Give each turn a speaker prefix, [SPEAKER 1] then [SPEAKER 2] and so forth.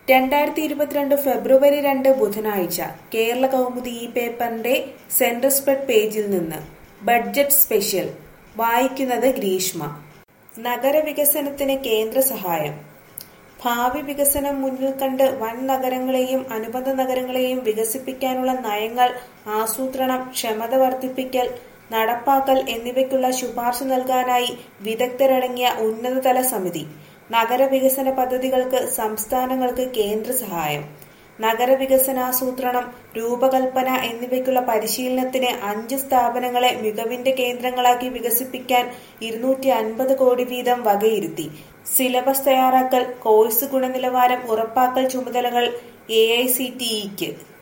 [SPEAKER 1] രണ്ടായിരത്തി ഇരുപത്തിരണ്ട് ഫെബ്രുവരി രണ്ട് ബുധനാഴ്ച കേരള കൗമുദി ഈ പേപ്പറിന്റെ സെന്റർ സ്പ്രെഡ് പേജിൽ നിന്ന് ബഡ്ജറ്റ് സ്പെഷ്യൽ വായിക്കുന്നത് ഗ്രീഷ്മ നഗരവികസനത്തിന് കേന്ദ്ര സഹായം ഭാവി വികസനം മുന്നിൽ കണ്ട് വൻ നഗരങ്ങളെയും അനുബന്ധ നഗരങ്ങളെയും വികസിപ്പിക്കാനുള്ള നയങ്ങൾ ആസൂത്രണം ക്ഷമത വർദ്ധിപ്പിക്കൽ നടപ്പാക്കൽ എന്നിവയ്ക്കുള്ള ശുപാർശ നൽകാനായി വിദഗ്ധരടങ്ങിയ ഉന്നതതല സമിതി നഗരവികസന പദ്ധതികൾക്ക് സംസ്ഥാനങ്ങൾക്ക് കേന്ദ്ര സഹായം നഗരവികസനാസൂത്രണം രൂപകൽപ്പന എന്നിവയ്ക്കുള്ള പരിശീലനത്തിന് അഞ്ച് സ്ഥാപനങ്ങളെ മികവിന്റെ കേന്ദ്രങ്ങളാക്കി വികസിപ്പിക്കാൻ ഇരുന്നൂറ്റി അൻപത് കോടി വീതം വകയിരുത്തി സിലബസ് തയ്യാറാക്കൽ കോഴ്സ് ഗുണനിലവാരം ഉറപ്പാക്കൽ ചുമതലകൾ എ ഐ സി ടി ഇക്ക്